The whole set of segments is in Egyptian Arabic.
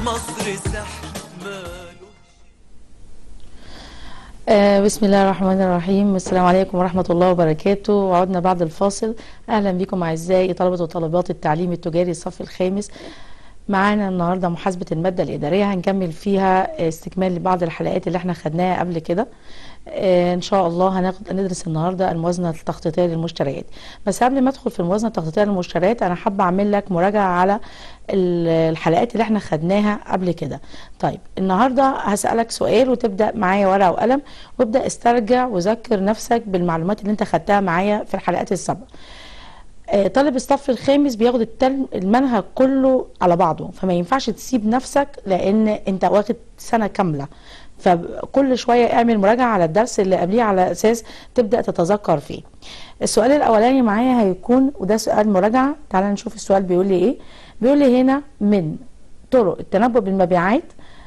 مصر سحر ماله آه، بسم الله الرحمن الرحيم السلام عليكم ورحمة الله وبركاته وعدنا بعد الفاصل أهلا بكم أعزائي طلبة وطالبات التعليم التجاري الصف الخامس معانا النهاردة محاسبة المادة الإدارية هنكمل فيها استكمال لبعض الحلقات اللي احنا خدناها قبل كده آه، ان شاء الله هناخد ندرس النهارده الموازنه التخطيطيه للمشتريات بس قبل ما ادخل في الموازنه التخطيطيه للمشتريات انا حابه اعمل لك مراجعه على ال- الحلقات اللي احنا خدناها قبل كده طيب النهارده هسالك سؤال وتبدا معايا ورقه وقلم وابدا استرجع وذكر نفسك بالمعلومات اللي انت خدتها معايا في الحلقات السابقه آه، طالب الصف الخامس بياخد الترم المنهج كله على بعضه فما ينفعش تسيب نفسك لان انت واخد سنه كامله فكل شويه اعمل مراجعه على الدرس اللي قبليه على اساس تبدا تتذكر فيه السؤال الاولاني معايا هيكون وده سؤال مراجعه تعال نشوف السؤال بيقول لي ايه بيقول لي هنا من طرق التنبؤ بالمبيعات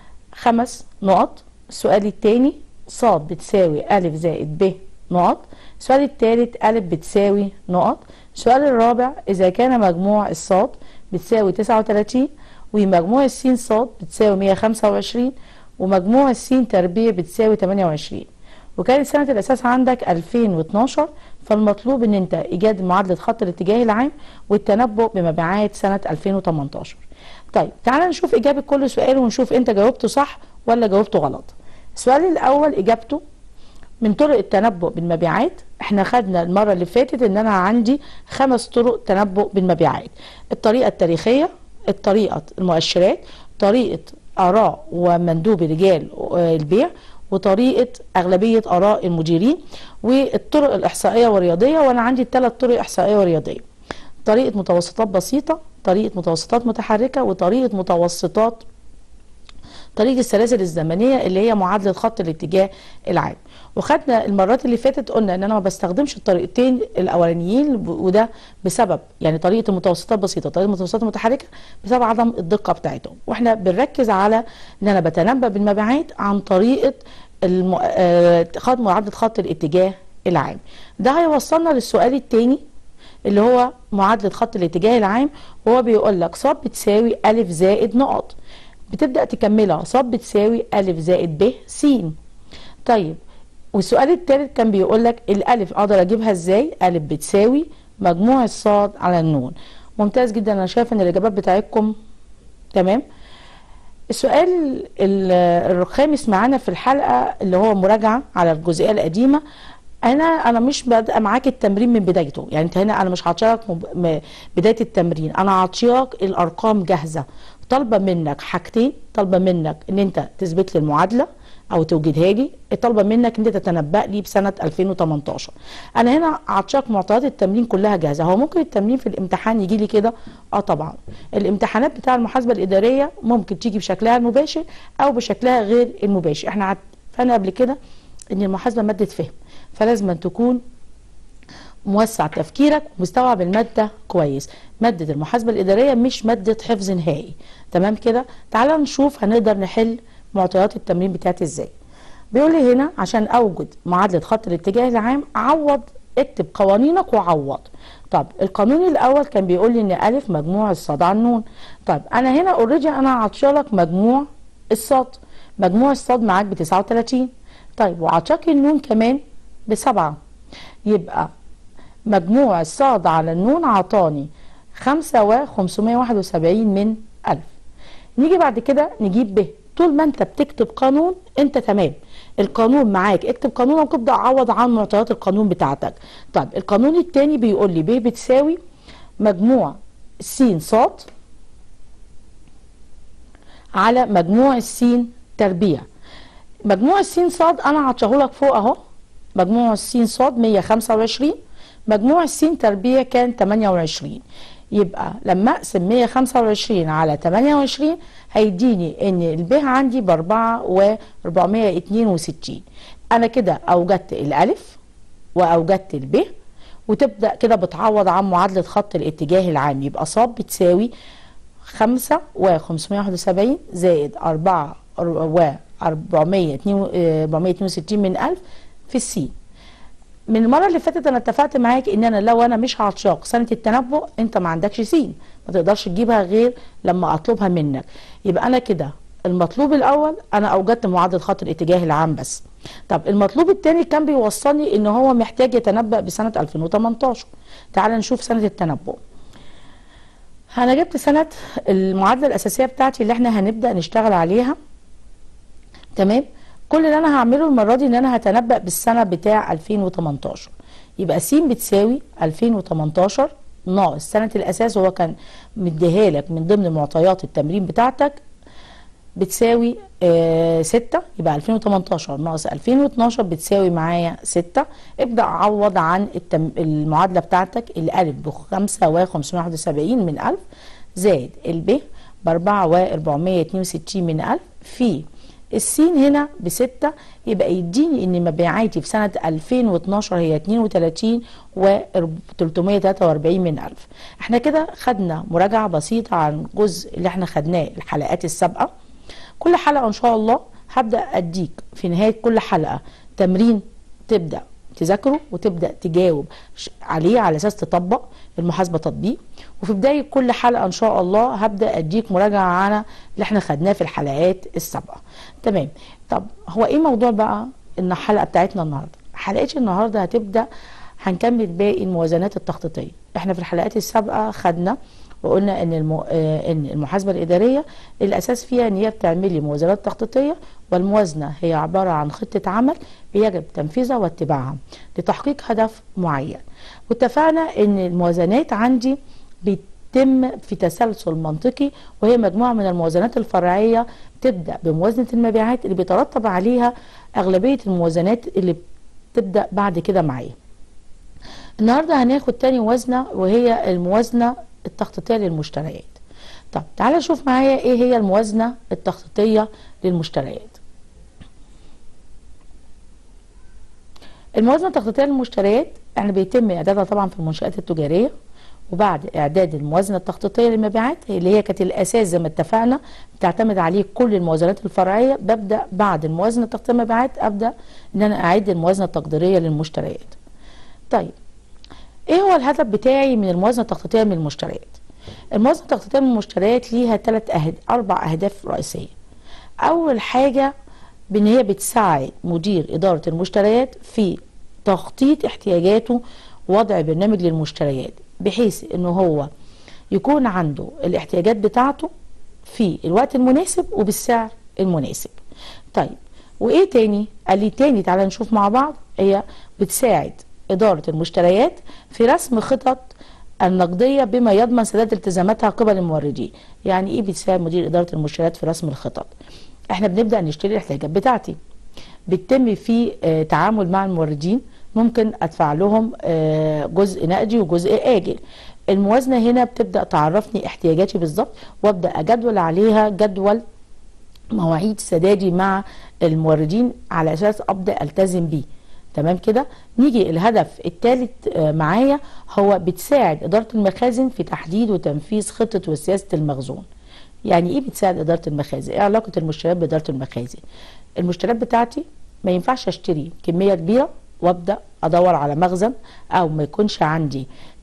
خمس نقط السؤال الثاني ص بتساوي أ زائد ب نقط السؤال الثالث أ بتساوي نقط السؤال الرابع إذا كان مجموع الصاد بتساوي 39 ومجموع السين صاد بتساوي 125 ومجموع السين تربيع بتساوي 28 وكانت سنة الأساس عندك 2012 فالمطلوب إن أنت إيجاد معادلة خط الاتجاه العام والتنبؤ بمبيعات سنة 2018 طيب تعال نشوف إجابة كل سؤال ونشوف أنت جاوبته صح ولا جاوبته غلط السؤال الأول إجابته من طرق التنبؤ بالمبيعات احنا خدنا المرة اللي فاتت ان انا عندي خمس طرق تنبؤ بالمبيعات الطريقة التاريخية الطريقة المؤشرات طريقة آراء ومندوب رجال آه، البيع وطريقة أغلبية آراء المديرين والطرق الإحصائية والرياضية وأنا عندي ثلاث طرق إحصائية ورياضية طريقة متوسطات بسيطة طريقة متوسطات متحركة وطريقة متوسطات طريقة السلاسل الزمنية اللي هي معادلة خط الاتجاه العام وخدنا المرات اللي فاتت قلنا ان انا ما بستخدمش الطريقتين الاولانيين ب- وده بسبب يعني طريقه المتوسطات بسيطه طريقه المتوسطات متحركه بسبب عدم الدقه بتاعتهم واحنا بنركز على ان انا بتنبأ بالمبيعات عن طريقه الم... آه، خط معادله خط الاتجاه العام ده هيوصلنا للسؤال الثاني اللي هو معادله خط الاتجاه العام وهو بيقول لك ص بتساوي ا زائد نقط بتبدا تكملها ص بتساوي ا زائد ب س طيب والسؤال الثالث كان بيقول لك الالف اقدر اجيبها ازاي الف بتساوي مجموع الصاد على النون ممتاز جدا انا شايف ان الاجابات بتاعتكم تمام السؤال ال- الخامس معانا في الحلقه اللي هو مراجعه على الجزئيه القديمه انا انا مش بادئه معاك التمرين من بدايته يعني انت هنا انا مش عاطياك مب- م- بدايه التمرين انا عاطياك الارقام جاهزه طالبه منك حاجتين طالبه منك ان انت تثبت لي المعادله او توجدها لي طالبه منك ان انت تتنبأ لي بسنه 2018 انا هنا عطشاك معطيات التمرين كلها جاهزه هو ممكن التمرين في الامتحان يجي لي كده اه طبعا الامتحانات بتاع المحاسبه الاداريه ممكن تيجي بشكلها المباشر او بشكلها غير المباشر احنا عارفين قبل كده ان المحاسبه ماده فهم فلازم أن تكون موسع تفكيرك ومستوعب المادة كويس مادة المحاسبة الإدارية مش مادة حفظ نهائي تمام كده تعال نشوف هنقدر نحل معطيات التمرين بتاعتي ازاي بيقول لي هنا عشان أوجد معادلة خط الاتجاه العام عوض اكتب قوانينك وعوض طب القانون الأول كان بيقول لي إن ألف مجموع الصاد على النون طب أنا هنا اوريدي أنا عطشالك مجموع الصاد مجموع الصاد معاك ب 39 طيب وعطاك النون كمان بسبعة يبقى مجموع الصاد على النون عطاني خمسة وخمسمائة واحد وسبعين من ألف نيجي بعد كده نجيب ب طول ما انت بتكتب قانون انت تمام القانون معاك اكتب قانونك وابدا عوض عن معطيات القانون بتاعتك طيب القانون التاني بيقول لي ب بتساوي مجموع س صاد على مجموع السين تربيع مجموع السين صاد انا عطيهولك فوق اهو مجموع السين صاد 125 مجموع السين تربيع كان 28 يبقى لما اقسم 125 على 28 هيديني ان الب عندي ب 4 و 462 انا كده اوجدت الالف واوجدت الب وتبدا كده بتعوض عن معادله خط الاتجاه العام يبقى ص بتساوي 5 و 571 زائد 4 و 462 من 1000 في السين من المره اللي فاتت انا اتفقت معاك ان انا لو انا مش عطشاق سنه التنبؤ انت ما عندكش سين ما تقدرش تجيبها غير لما اطلبها منك يبقى انا كده المطلوب الاول انا اوجدت معدل خط الاتجاه العام بس طب المطلوب الثاني كان بيوصلني ان هو محتاج يتنبأ بسنة 2018 تعال نشوف سنة التنبؤ انا جبت سنة المعادلة الاساسية بتاعتي اللي احنا هنبدأ نشتغل عليها تمام كل اللي انا هعمله المرة دي ان انا هتنبأ بالسنة بتاع 2018 يبقى س بتساوي 2018 ناقص سنة الاساس هو كان مديها لك من ضمن معطيات التمرين بتاعتك بتساوي آه ستة يبقى 2018 ناقص 2012 بتساوي معايا ستة ابدأ عوض عن التم المعادلة بتاعتك الألف بخمسة وخمسمائة واحد وسبعين من ألف زائد الب بأربعة وأربعمية اتنين وستين من ألف في السين هنا بستة يبقى يديني ان مبيعاتي في سنة 2012 هي 32 و 343 من ألف احنا كده خدنا مراجعة بسيطة عن الجزء اللي احنا خدناه الحلقات السابقة كل حلقة ان شاء الله هبدأ اديك في نهاية كل حلقة تمرين تبدأ تذاكره وتبدأ تجاوب عليه على اساس تطبق المحاسبة تطبيق وفي بداية كل حلقة ان شاء الله هبدأ اديك مراجعة على اللي احنا خدناه في الحلقات السابقة تمام طب هو ايه موضوع بقى ان الحلقة بتاعتنا النهاردة حلقتي النهاردة هتبدأ هنكمل باقي الموازنات التخطيطية احنا في الحلقات السابقة خدنا وقلنا ان المو... آه ان المحاسبه الاداريه الاساس فيها ان هي بتعمل لي موازنات تخطيطيه والموازنه هي عباره عن خطه عمل يجب تنفيذها واتباعها لتحقيق هدف معين واتفقنا ان الموازنات عندي بيتم في تسلسل منطقي وهي مجموعه من الموازنات الفرعيه تبدا بموازنه المبيعات اللي بيترتب عليها اغلبيه الموازنات اللي بتبدا بعد كده معايا النهارده هناخد تاني موازنه وهي الموازنه التخطيطيه للمشتريات طب تعالى نشوف معايا ايه هي الموازنه التخطيطيه للمشتريات الموازنه التخطيطيه للمشتريات يعني بيتم اعدادها طبعا في المنشات التجاريه وبعد اعداد الموازنه التخطيطيه للمبيعات اللي هي كانت الاساس زي ما اتفقنا بتعتمد عليه كل الموازنات الفرعيه ببدا بعد الموازنه التخطيطيه للمبيعات ابدا ان انا اعد الموازنه التقديريه للمشتريات طيب ايه هو الهدف بتاعي من الموازنه التخطيطيه من المشتريات الموازنه التخطيطيه من المشتريات ليها ثلاث أهد... اربع اهداف رئيسيه اول حاجه بان هي بتساعد مدير اداره المشتريات في تخطيط احتياجاته ووضع برنامج للمشتريات بحيث ان هو يكون عنده الاحتياجات بتاعته في الوقت المناسب وبالسعر المناسب طيب وايه تاني قال لي تاني تعالى نشوف مع بعض هي بتساعد إدارة المشتريات في رسم خطط النقدية بما يضمن سداد التزاماتها قبل الموردين يعني إيه بتساعد مدير إدارة المشتريات في رسم الخطط إحنا بنبدأ نشتري الاحتياجات بتاعتي بتتم في آه تعامل مع الموردين ممكن أدفع لهم آه جزء نقدي وجزء آجل الموازنة هنا بتبدأ تعرفني احتياجاتي بالظبط وابدأ أجدول عليها جدول مواعيد سدادي مع الموردين على أساس أبدأ ألتزم بيه تمام كده نيجي الهدف الثالث معايا هو بتساعد إدارة المخازن في تحديد وتنفيذ خطة وسياسة المخزون يعني ايه بتساعد إدارة المخازن ايه علاقة المشتريات بإدارة المخازن المشتريات بتاعتي ما ينفعش اشتري كمية كبيرة وابدا ادور على مخزن او ما يكونش عندي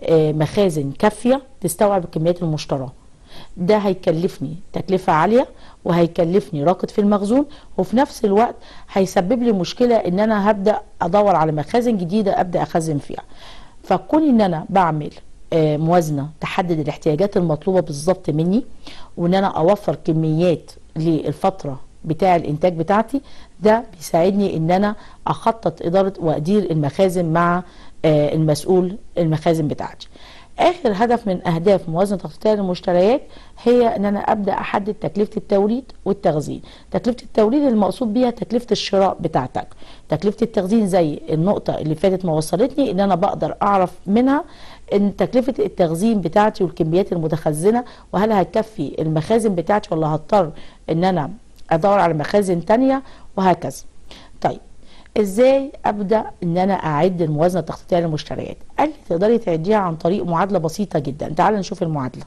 مخازن كافية تستوعب الكميات المشتراه ده هيكلفني تكلفة عالية وهيكلفني راكد في المخزون وفي نفس الوقت هيسبب لي مشكلة ان انا هبدأ ادور على مخازن جديدة ابدأ اخزن فيها فكون ان انا بعمل موازنة تحدد الاحتياجات المطلوبة بالظبط مني وان انا اوفر كميات للفترة بتاع الانتاج بتاعتي ده بيساعدني ان انا اخطط ادارة وادير المخازن مع المسؤول المخازن بتاعتي اخر هدف من اهداف موازنه تخطيطيه للمشتريات هي ان انا ابدا احدد تكلفه التوريد والتخزين تكلفه التوريد المقصود بيها تكلفه الشراء بتاعتك تكلفه التخزين زي النقطه اللي فاتت ما وصلتني ان انا بقدر اعرف منها ان تكلفه التخزين بتاعتي والكميات المتخزنه وهل هتكفي المخازن بتاعتي ولا هضطر ان انا ادور على مخازن تانية وهكذا طيب ازاي ابدا ان انا اعد الموازنه التخطيطيه للمشتريات قال لي تقدري تعديها عن طريق معادله بسيطه جدا تعال نشوف المعادله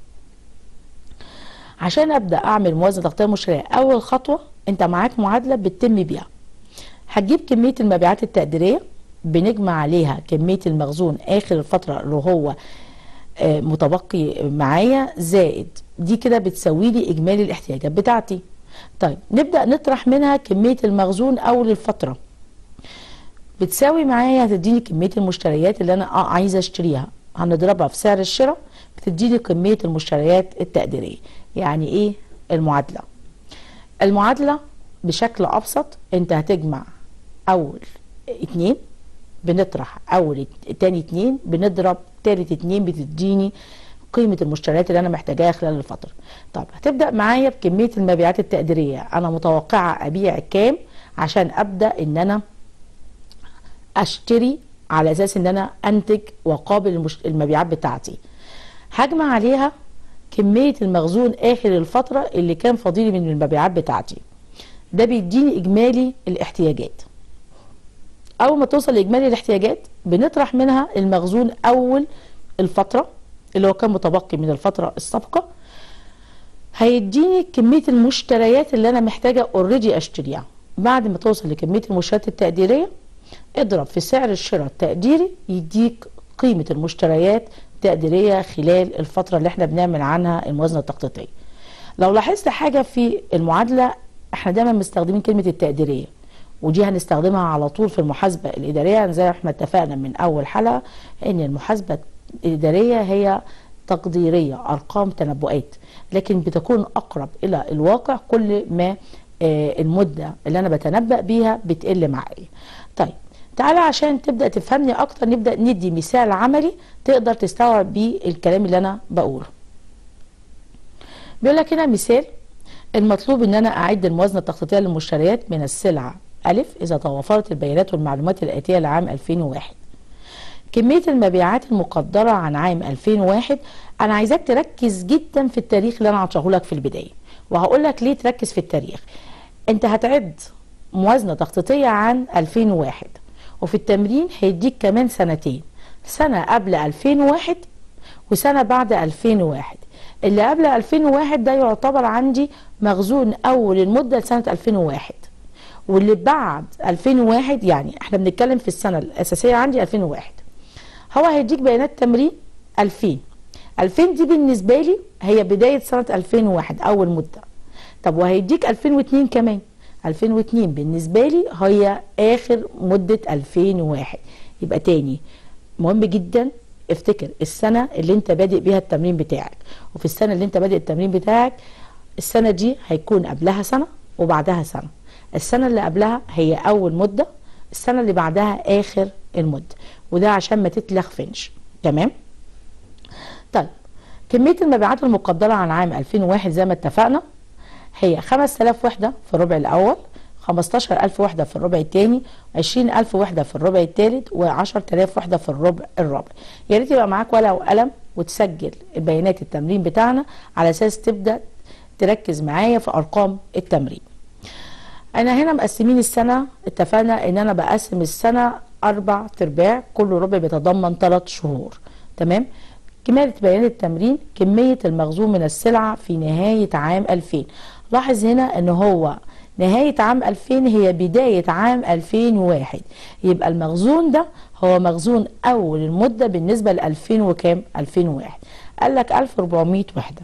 عشان ابدا اعمل موازنه تخطيطيه للمشتريات اول خطوه انت معاك معادله بتتم بيها هتجيب كميه المبيعات التقديريه بنجمع عليها كميه المخزون اخر الفتره اللي هو آه، متبقي معايا زائد دي كده بتساوي لي اجمالي الاحتياجات بتاعتي طيب نبدا نطرح منها كميه المخزون اول الفتره بتساوي معايا هتديني كميه المشتريات اللي انا اه عايزه اشتريها هنضربها في سعر الشراء بتديني كميه المشتريات التقديريه يعني ايه المعادله المعادله بشكل ابسط انت هتجمع اول اتنين بنطرح اول ات- تاني اتنين بنضرب تالت اتنين بتديني قيمة المشتريات اللي أنا محتاجاها خلال الفترة. طب هتبدأ معايا بكمية المبيعات التقديرية، أنا متوقعة أبيع كام عشان أبدأ إن أنا أشتري على أساس إن أنا أنتج وأقابل المش... المبيعات بتاعتي. هجمع عليها كمية المخزون آخر الفترة اللي كان فاضلي من المبيعات بتاعتي. ده بيديني إجمالي الاحتياجات. اول ما توصل لاجمالي الاحتياجات بنطرح منها المخزون اول الفتره اللي هو كان متبقي من الفتره السابقه هيديني كميه المشتريات اللي انا محتاجه اوريدي اشتريها بعد ما توصل لكميه المشتريات التقديريه اضرب في سعر الشراء التقديري يديك قيمه المشتريات التقديريه خلال الفتره اللي احنا بنعمل عنها الموازنه التخطيطيه لو لاحظت حاجه في المعادله احنا دايما مستخدمين كلمه التقديريه ودي هنستخدمها على طول في المحاسبة الإدارية زي ما احنا اتفقنا من أول حلقة إن المحاسبة الإدارية هي تقديرية أرقام تنبؤات لكن بتكون أقرب إلى الواقع كل ما آه، المدة اللي أنا بتنبأ بيها بتقل معايا طيب تعالى عشان تبدأ تفهمني أكتر نبدأ ندي مثال عملي تقدر تستوعب بيه الكلام اللي أنا بقوله بيقول لك هنا مثال المطلوب ان انا اعد الموازنه التخطيطيه للمشتريات من السلعه الف اذا توفرت البيانات والمعلومات الاتيه لعام 2001 كميه المبيعات المقدره عن عام 2001 انا عايزاك تركز جدا في التاريخ اللي انا هشرحه لك في البدايه وهقول لك ليه تركز في التاريخ انت هتعد موازنه تخطيطيه عن 2001 وفي التمرين هيديك كمان سنتين سنه قبل 2001 وسنه بعد 2001 اللي قبل 2001 ده يعتبر عندي مخزون اول المده لسنه 2001 واللي بعد 2001 يعني احنا بنتكلم في السنه الاساسيه عندي 2001 هو هيديك بيانات تمرين 2000 2000 دي بالنسبه لي هي بدايه سنه 2001 اول مده طب وهيديك 2002 كمان 2002 بالنسبه لي هي اخر مده 2001 يبقى تاني مهم جدا افتكر السنه اللي انت بادئ بيها التمرين بتاعك وفي السنه اللي انت بادئ التمرين بتاعك السنه دي هيكون قبلها سنه وبعدها سنه السنه اللي قبلها هي اول مده السنه اللي بعدها اخر المده وده عشان ما تتلخفنش تمام طيب كميه المبيعات المقدره عن عام 2001 زي ما اتفقنا هي 5000 وحده في الربع الاول 15000 وحده في الربع الثاني 20000 وحده في الربع الثالث و10000 وحده في الربع الرابع يا ريت يبقى معاك ورقه وقلم وتسجل بيانات التمرين بتاعنا على اساس تبدا تركز معايا في ارقام التمرين انا هنا مقسمين السنه اتفقنا ان انا بقسم السنه اربع ترباع كل ربع بيتضمن ثلاث شهور تمام كمالة بيان التمرين كمية المخزون من السلعة في نهاية عام 2000 لاحظ هنا ان هو نهاية عام 2000 هي بداية عام 2001 يبقى المخزون ده هو مخزون أول المدة بالنسبة ل 2000 وكام 2001 قال لك 1400 وحدة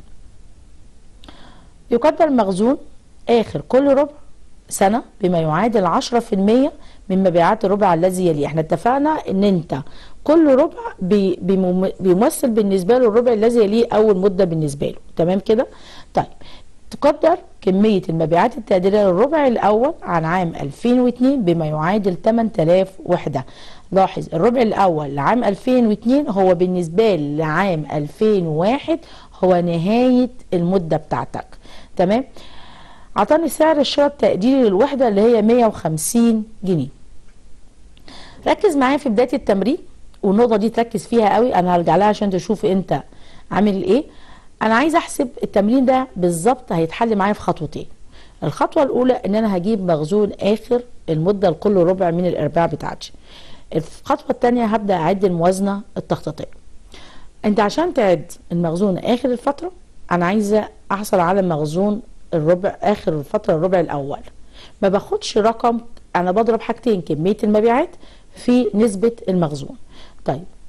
يقدر المخزون آخر كل ربع سنة بما يعادل 10% من مبيعات الربع الذي يليه احنا اتفقنا ان انت كل ربع بي- بيمم- بيمثل بالنسبة له الربع الذي يليه اول مدة بالنسبة له تمام كده طيب تقدر كمية المبيعات التقديرية للربع الأول عن عام 2002 بما يعادل 8000 وحدة لاحظ الربع الأول لعام 2002 هو بالنسبة لعام 2001 هو نهاية المدة بتاعتك تمام عطاني سعر الشراء التقديري للوحدة اللي هي 150 جنيه ركز معايا في بداية التمرين والنقطة دي تركز فيها قوي أنا هرجع لها عشان تشوف أنت عامل إيه أنا عايز أحسب التمرين ده بالظبط هيتحل معايا في خطوتين الخطوة الأولى إن أنا هجيب مخزون آخر المدة لكل ربع من الإرباع بتاعتي الخطوة التانية هبدأ أعد الموازنة التخطيطية انت عشان تعد المخزون اخر الفتره انا عايزه احصل على مخزون الربع اخر الفتره الربع الاول ما باخدش رقم انا بضرب حاجتين كميه المبيعات في نسبه المخزون طيب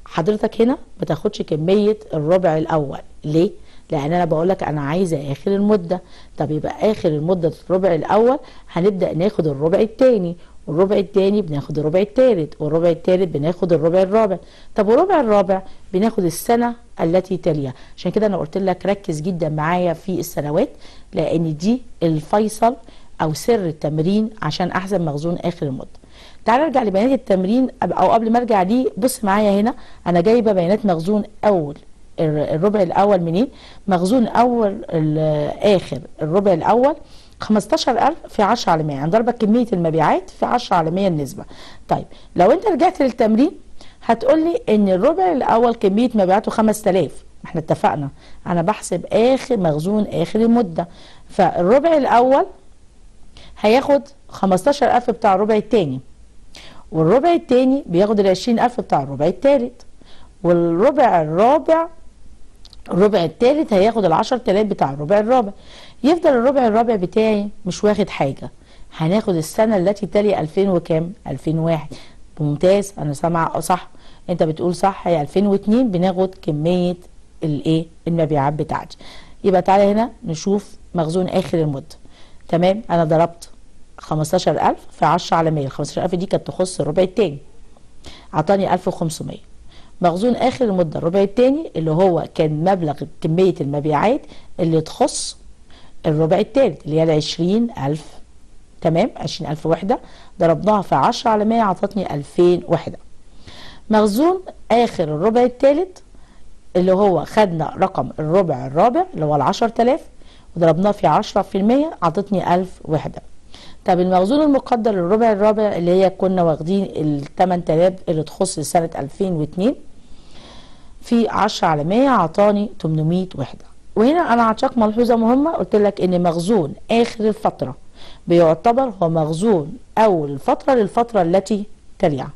حضرتك هنا ما تاخدش كميه الربع الاول ليه لان انا بقول لك انا عايزه اخر المده طب يبقى اخر المده في الربع الاول هنبدا ناخد الربع الثاني والربع الثاني بناخد الربع الثالث والربع الثالث بناخد الربع الرابع طب والربع الرابع بناخد السنه التي تليها عشان كده انا قلت لك ركز جدا معايا في السنوات لان دي الفيصل او سر التمرين عشان احسب مخزون اخر المده تعال نرجع لبيانات التمرين او قبل ما ارجع دي بص معايا هنا انا جايبه بيانات مخزون اول الربع الاول منين مخزون اول اخر الربع الاول 15000 في 10 على 100 يعني ضربة كمية المبيعات في 10 على 100 النسبة طيب لو انت رجعت للتمرين هتقول لي ان الربع الاول كمية مبيعاته 5000 احنا اتفقنا انا بحسب اخر مخزون اخر المدة فالربع الاول هياخد 15000 بتاع الربع الثاني والربع الثاني بياخد ال 20000 بتاع الربع الثالث والربع الرابع الربع الثالث هياخد ال 10000 بتاع الربع الرابع يفضل الربع الرابع بتاعي مش واخد حاجة هناخد السنة التي تلي 2000 وكام 2001 ممتاز انا سامعه صح انت بتقول صح هي 2002 بناخد كمية الايه المبيعات بتاعتي يبقى تعالى هنا نشوف مخزون اخر المدة تمام انا ضربت 15000 في 10 على 100 15000 دي كانت تخص الربع التاني عطاني 1500 مخزون اخر المدة الربع التاني اللي هو كان مبلغ كمية المبيعات اللي تخص الربع الثالث اللي هي ال 20000 تمام 20000 وحدة ضربناها في 10 على 100 عطتني 2000 وحدة مخزون آخر الربع الثالث اللي هو خدنا رقم الربع الرابع اللي هو ال 10000 وضربناه في 10% عطتني 1000 وحدة طب المخزون المقدر للربع الرابع اللي هي كنا واخدين ال 8000 اللي تخص سنة 2002 في 10 على 100 عطاني 800 وحده وهنا انا عطاك ملحوظه مهمه قلت لك ان مخزون اخر الفتره بيعتبر هو مخزون اول الفتره للفتره التي تليها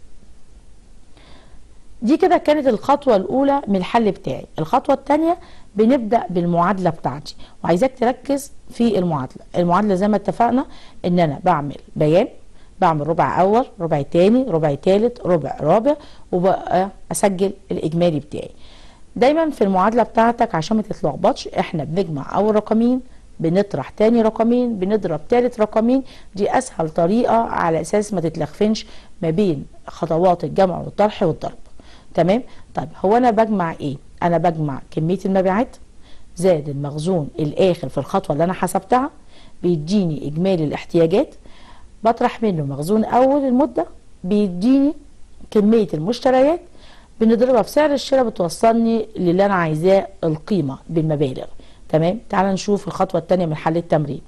دي كده كانت الخطوه الاولى من الحل بتاعي الخطوه الثانيه بنبدا بالمعادله بتاعتي وعايزاك تركز في المعادله المعادله زي ما اتفقنا ان انا بعمل بيان بعمل ربع اول ربع تاني ربع تالت ربع رابع وبقى اسجل الاجمالي بتاعي دايما في المعادله بتاعتك عشان ما تتلخبطش احنا بنجمع اول رقمين بنطرح تاني رقمين بنضرب تالت رقمين دي اسهل طريقه على اساس ما تتلخفنش ما بين خطوات الجمع والطرح والضرب تمام طيب هو انا بجمع ايه انا بجمع كميه المبيعات زائد المخزون الاخر في الخطوه اللي انا حسبتها بيديني اجمالي الاحتياجات بطرح منه مخزون اول المده بيديني كميه المشتريات بنضربها في سعر الشراء بتوصلني للي انا عايزاه القيمه بالمبالغ تمام تعال نشوف الخطوه الثانيه من حل التمرين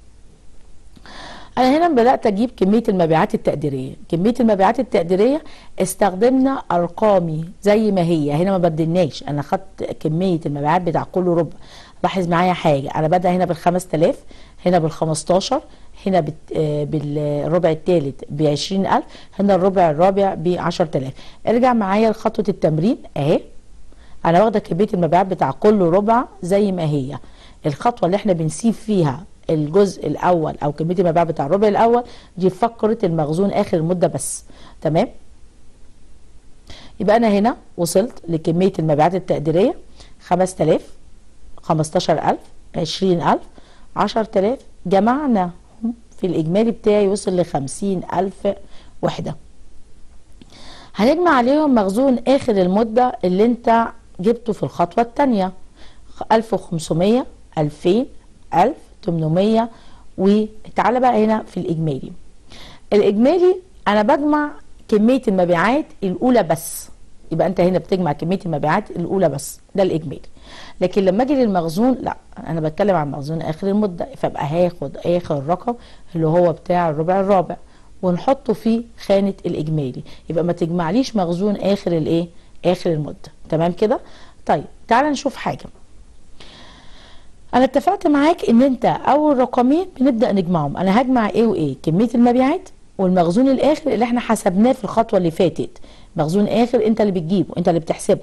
انا هنا بدات اجيب كميه المبيعات التقديريه كميه المبيعات التقديريه استخدمنا ارقامي زي ما هي هنا ما بدلناش انا خدت كميه المبيعات بتاع كل ربع لاحظ معايا حاجه انا بدا هنا بال 5000 هنا بال 15 هنا بالربع الثالث ب 20000 هنا الربع الرابع ب 10000 ارجع معايا لخطوه التمرين اهي انا واخده كميه المبيعات بتاع كل ربع زي ما هي الخطوه اللي احنا بنسيب فيها الجزء الاول او كميه المبيعات بتاع الربع الاول دي فقره المخزون اخر المده بس تمام يبقى انا هنا وصلت لكميه المبيعات التقديريه 5000 15000 20000 10000 جمعنا في الإجمالي بتاعي وصل لخمسين ألف وحدة هنجمع عليهم مخزون آخر المدة اللي انت جبته في الخطوة التانية ألف وخمسمية ألفين ألف تمنمية وتعالى بقى هنا في الإجمالي الإجمالي أنا بجمع كمية المبيعات الأولى بس يبقى أنت هنا بتجمع كمية المبيعات الأولى بس ده الإجمالي لكن لما اجي للمخزون لا انا بتكلم عن مخزون اخر المده فابقى هاخد اخر رقم اللي هو بتاع الربع الرابع ونحطه في خانه الاجمالي يبقى ما تجمعليش مخزون اخر الايه اخر المده تمام كده طيب تعال نشوف حاجه انا اتفقت معاك ان انت اول رقمين بنبدا نجمعهم انا هجمع ايه وايه كميه المبيعات والمخزون الاخر اللي احنا حسبناه في الخطوه اللي فاتت مخزون اخر انت اللي بتجيبه انت اللي بتحسبه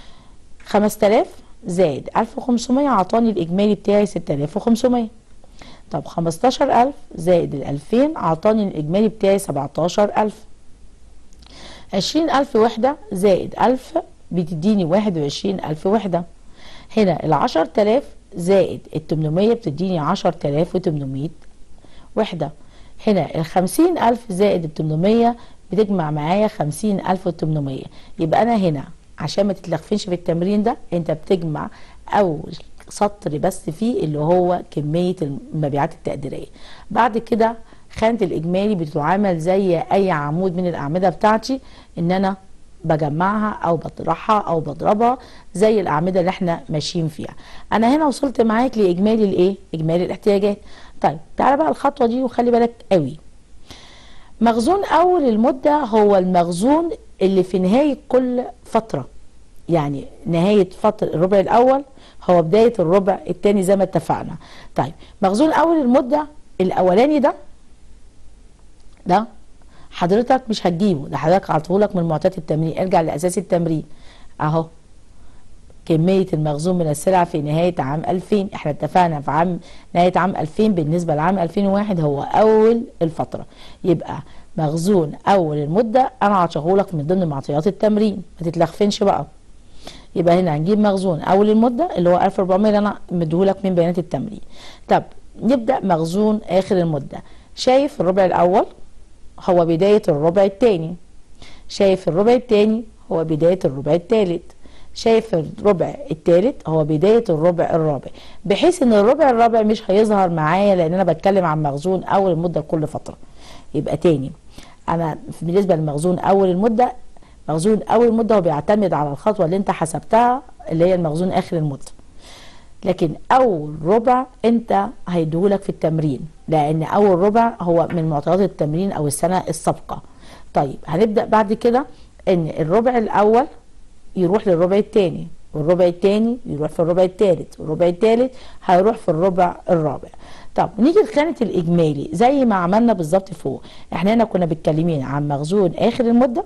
5000 زائد 1500 عطاني الإجمالي بتاعي 6500 طب 15000 زائد ال 2000 عطاني الإجمالي بتاعي 17000 20000 وحدة زائد 1000 بتديني واحد وعشرين ألف وحدة هنا العشر تلاف زائد التمنمية بتديني عشر تلاف وتمنمية وحدة هنا الخمسين ألف زائد التمنمية بتجمع معايا خمسين ألف وتمنمية يبقى أنا هنا عشان ما تتلخفنش في التمرين ده أنت بتجمع أول سطر بس فيه اللي هو كمية المبيعات التقديرية بعد كده خانة الإجمالي بتتعامل زي أي عمود من الأعمدة بتاعتي إن أنا بجمعها أو بطرحها أو بضربها زي الأعمدة اللي احنا ماشيين فيها أنا هنا وصلت معاك لإجمالي الإيه؟ إجمالي الاحتياجات طيب تعالى بقى الخطوة دي وخلي بالك قوي مخزون أول المدة هو المخزون اللي في نهاية كل فترة يعني نهاية فترة الربع الأول هو بداية الربع الثاني زي ما اتفقنا طيب مخزون أول المدة الأولاني ده ده حضرتك مش هتجيبه ده حضرتك عطولك من معطيات التمرين ارجع لأساس التمرين أهو كمية المخزون من السلع في نهاية عام 2000 احنا اتفقنا في عام نهاية عام 2000 بالنسبة لعام 2001 هو أول الفترة يبقى مخزون أول المدة أنا عطيهولك من ضمن معطيات التمرين ما تتلخفنش بقى يبقى هنا هنجيب مخزون أول المدة اللي هو 1400 اللي أنا مديهولك من بيانات التمرين طب نبدأ مخزون آخر المدة شايف الربع الأول هو بداية الربع الثاني شايف الربع الثاني هو بداية الربع الثالث شايف الربع الثالث هو بداية الربع الرابع بحيث ان الربع الرابع مش هيظهر معايا لان انا بتكلم عن مخزون اول المدة كل فترة يبقى تاني انا بالنسبة لمخزون اول المدة مخزون اول المدة هو بيعتمد على الخطوة اللي انت حسبتها اللي هي المخزون اخر المدة لكن اول ربع انت هيديهولك في التمرين لان اول ربع هو من معطيات التمرين او السنة السابقة طيب هنبدأ بعد كده ان الربع الاول يروح للربع الثاني والربع الثاني يروح في الربع الثالث والربع الثالث هيروح في الربع الرابع طب نيجي لخانة الإجمالي زي ما عملنا بالظبط فوق احنا هنا كنا بنتكلمين عن مخزون آخر المدة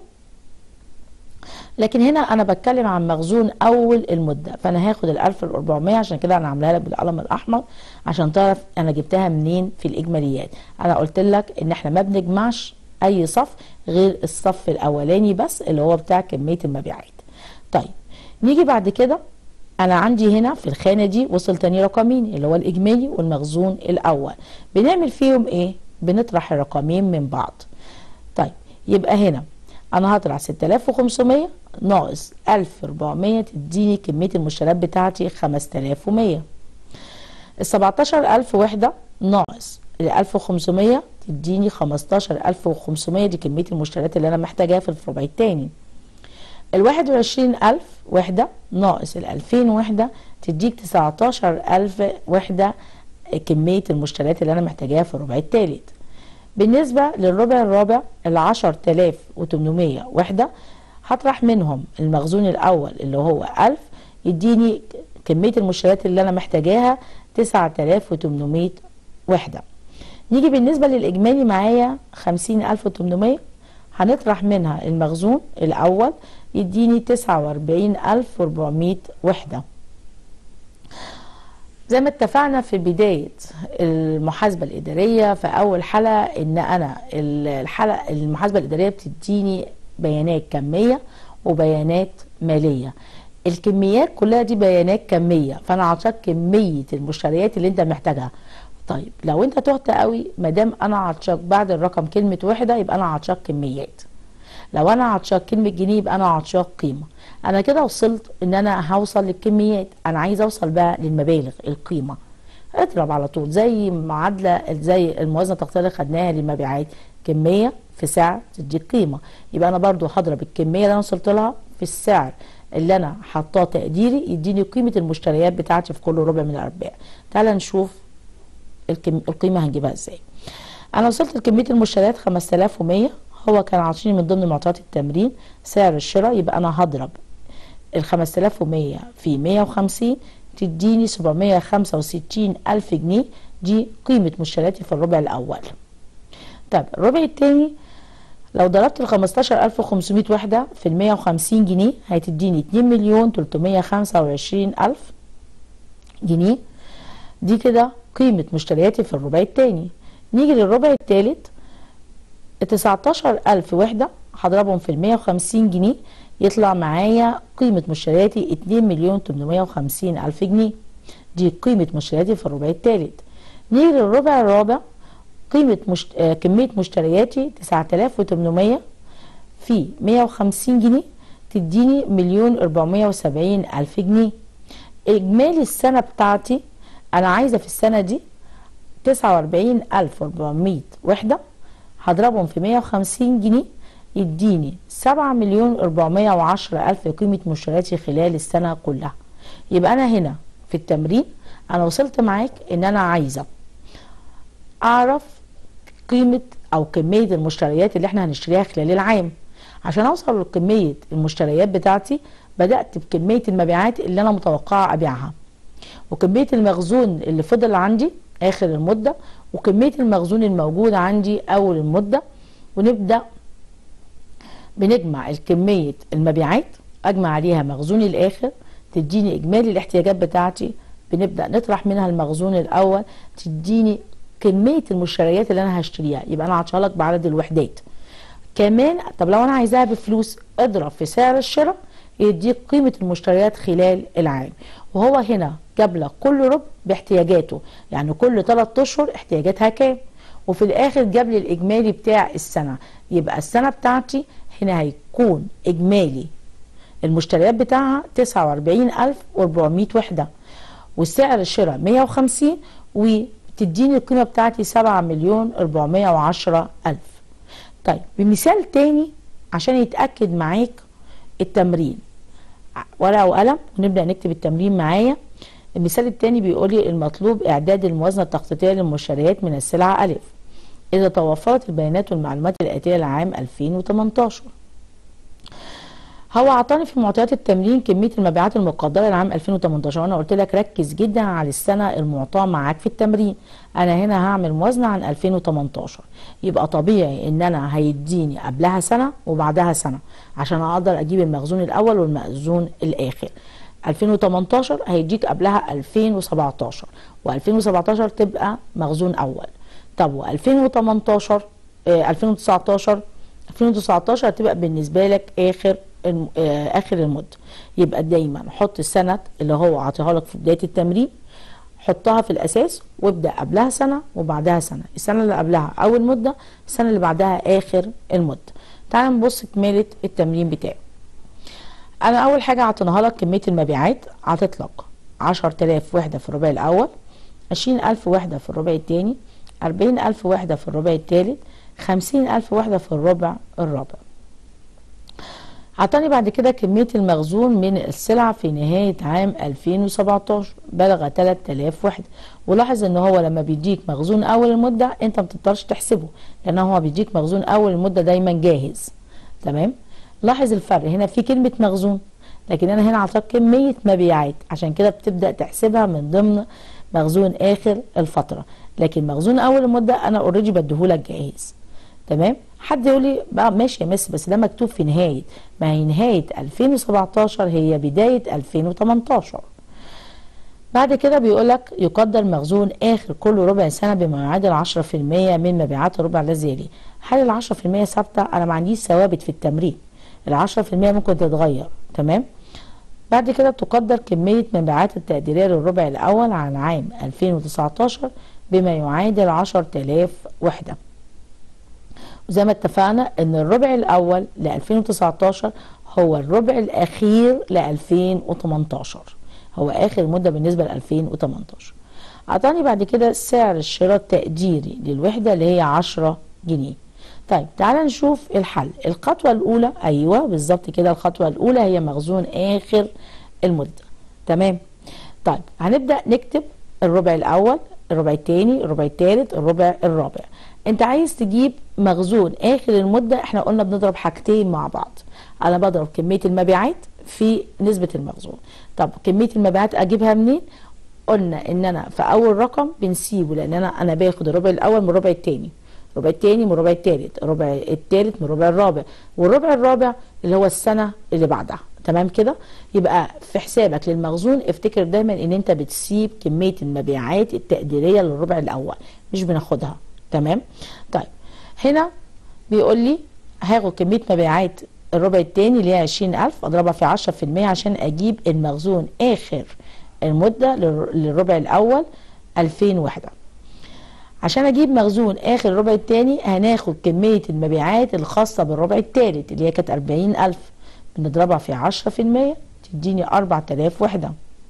لكن هنا أنا بتكلم عن مخزون أول المدة فأنا هاخد ال 1400 عشان كده أنا عاملاها لك بالقلم الأحمر عشان تعرف أنا جبتها منين في الإجماليات أنا قلت لك إن احنا ما بنجمعش أي صف غير الصف الأولاني بس اللي هو بتاع كمية المبيعات طيب نيجي بعد كده انا عندي هنا في الخانه دي وصل تاني رقمين اللي هو الاجمالي والمخزون الاول بنعمل فيهم ايه بنطرح الرقمين من بعض طيب يبقى هنا انا هطرح 6500 ناقص 1400 تديني كميه المشتريات بتاعتي 5100 ال 17000 وحده ناقص ال 1500 تديني 15500 دي كميه المشتريات اللي انا محتاجاها في الربع التاني ال 21000 وحدة ناقص ال 2000 وحدة تديك 19000 وحدة كمية المشتريات اللي أنا محتاجاها في الربع الثالث بالنسبة للربع الرابع ال 10800 وحدة هطرح منهم المخزون الأول اللي هو 1000 يديني كمية المشتريات اللي أنا محتاجاها 9800 وحدة نيجي بالنسبة للإجمالي معايا 50800 هنطرح منها المخزون الأول يديني 49400 وحدة زي ما اتفقنا في بداية المحاسبة الإدارية في أول حلقة إن أنا الحلقة المحاسبة الإدارية بتديني بيانات كمية وبيانات مالية الكميات كلها دي بيانات كمية فأنا عطاك كمية المشتريات اللي أنت محتاجها طيب لو أنت تهت قوي مادام أنا عطشاك بعد الرقم كلمة وحدة يبقى أنا عطشاك كميات لو انا عطشاك كلمه جنيه يبقى انا عطشاك قيمه انا كده وصلت ان انا هوصل للكميات انا عايز اوصل بقى للمبالغ القيمه اضرب على طول زي معادله زي الموازنه التقديريه اللي خدناها للمبيعات كميه في سعر تديك قيمه يبقى انا برضو هضرب الكميه اللي انا وصلت لها في السعر اللي انا حطاه تقديري يديني قيمه المشتريات بتاعتي في كل ربع من الارباع تعال نشوف الكم... القيمه هنجيبها ازاي انا وصلت لكميه المشتريات 5100 هو كان عاطيني من ضمن معطيات التمرين سعر الشراء يبقى انا هضرب ال 5100 في 150 تديني 765 ألف جنيه دي قيمة مشترياتي في الربع الأول طب الربع التاني لو ضربت ال 15500 وحدة في ال 150 جنيه هتديني 2 مليون 325 ألف جنيه دي كده قيمة مشترياتي في الربع التاني نيجي للربع التالت ال 19000 وحدة هضربهم في ال 150 جنيه يطلع معايا قيمة مشترياتي 2 مليون 850 ألف جنيه دي قيمة مشترياتي في الربع الثالث نيجي للربع الرابع قيمة مشت... آه كمية مشترياتي 9800 في 150 جنيه تديني مليون 470 ألف جنيه إجمالي السنة بتاعتي أنا عايزة في السنة دي 49400 وحدة هضربهم في 150 جنيه يديني 7 مليون 410 ألف قيمة مشترياتي خلال السنة كلها يبقى أنا هنا في التمرين أنا وصلت معاك إن أنا عايزة أعرف قيمة أو كمية المشتريات اللي احنا هنشتريها خلال العام عشان أوصل لكمية المشتريات بتاعتي بدأت بكمية المبيعات اللي أنا متوقعة أبيعها وكمية المخزون اللي فضل عندي آخر المدة وكمية المخزون الموجود عندي أول المدة ونبدأ بنجمع الكمية المبيعات أجمع عليها مخزون الآخر تديني إجمالي الاحتياجات بتاعتي بنبدأ نطرح منها المخزون الأول تديني كمية المشتريات اللي أنا هشتريها يبقى أنا هشغلك بعدد الوحدات كمان طب لو أنا عايزاها بفلوس اضرب في سعر الشراء يديك قيمة المشتريات خلال العام وهو هنا جاب لك كل ربع باحتياجاته يعني كل 3 اشهر احتياجاتها كام وفي الاخر جاب لي الاجمالي بتاع السنه يبقى السنه بتاعتي هنا هيكون اجمالي المشتريات بتاعها 49400 وحده وسعر الشراء 150 وتديني القيمه بتاعتي 7 مليون 410 الف طيب بمثال تاني عشان يتاكد معاك التمرين ورقه وقلم ونبدا نكتب التمرين معايا المثال الثاني بيقول لي المطلوب اعداد الموازنه التخطيطيه للمشتريات من السلعه الف اذا توفرت البيانات والمعلومات الاتيه لعام 2018 هو اعطاني في معطيات التمرين كميه المبيعات المقدره لعام 2018 وانا قلت لك ركز جدا على السنه المعطاه معاك في التمرين انا هنا هعمل موازنه عن 2018 يبقى طبيعي ان انا هيديني قبلها سنه وبعدها سنه عشان اقدر اجيب المخزون الاول والمخزون الاخر 2018 هيديك قبلها 2017 و2017 تبقى مخزون اول طب و2018 آه 2019 2019 هتبقى بالنسبه لك اخر آه اخر المده يبقى دايما حط السنه اللي هو عاطيها لك في بدايه التمرين حطها في الاساس وابدا قبلها سنه وبعدها سنه السنه اللي قبلها اول مده السنه اللي بعدها اخر المده تعال نبص كماله التمرين بتاعي انا اول حاجه عطيناها لك كميه المبيعات عطيت لك 10000 وحده في الربع الاول 20000 وحده في الربع الثاني 40000 وحده في الربع الثالث 50000 وحده في الربع الرابع عطاني بعد كده كمية المخزون من السلع في نهاية عام 2017 بلغ 3000 وحدة ولاحظ ان هو لما بيديك مخزون اول المدة انت ما تقدرش تحسبه لان هو بيديك مخزون اول المدة دايما جاهز تمام لاحظ الفرق هنا في كلمة مخزون لكن انا هنا عطاك كمية مبيعات عشان كده بتبدأ تحسبها من ضمن مخزون اخر الفترة لكن مخزون اول المدة انا اوريدي بديهولك جاهز تمام حد يقول لي بقى ماشي يا مس بس ده مكتوب في نهاية ما هي نهاية 2017 هي بداية 2018 بعد كده بيقول لك يقدر مخزون اخر كل ربع سنه بما يعادل 10% من مبيعات الربع الذي يليه هل ال 10% ثابته انا ما عنديش ثوابت في التمرين ال 10% ممكن تتغير تمام بعد كده تقدر كمية مبيعات التقديرية للربع الأول عن عام 2019 بما يعادل 10000 وحدة وزي ما اتفقنا ان الربع الاول ل 2019 هو الربع الاخير ل 2018 هو اخر مده بالنسبه ل 2018 اعطاني بعد كده سعر الشراء التقديري للوحده اللي هي 10 جنيه طيب تعالى نشوف الحل الخطوه الاولى ايوه بالظبط كده الخطوه الاولى هي مخزون اخر المده تمام طيب هنبدا نكتب الربع الاول الربع الثاني الربع الثالث الربع الرابع انت عايز تجيب مخزون اخر المده احنا قلنا بنضرب حاجتين مع بعض انا بضرب كميه المبيعات في نسبه المخزون طب كميه المبيعات اجيبها منين قلنا ان انا في اول رقم بنسيبه لان انا انا باخد الربع الاول من الربع الثاني الربع الثاني من الربع الثالث الربع الثالث من الربع الرابع والربع الرابع اللي هو السنه اللي بعدها تمام كده يبقى في حسابك للمخزون افتكر دايما ان انت بتسيب كميه المبيعات التقديريه للربع الاول مش بناخدها تمام طيب هنا بيقول لي هاخد كميه مبيعات الربع التاني اللي هي عشرين ألف أضربها في عشرة في المية عشان أجيب المخزون آخر المدة للر- للربع الأول ألفين وحدة عشان أجيب مخزون آخر الربع التاني هناخد كمية المبيعات الخاصة بالربع التالت اللي هي كانت أربعين ألف بنضربها في عشرة في المية تديني أربع تلاف وحدة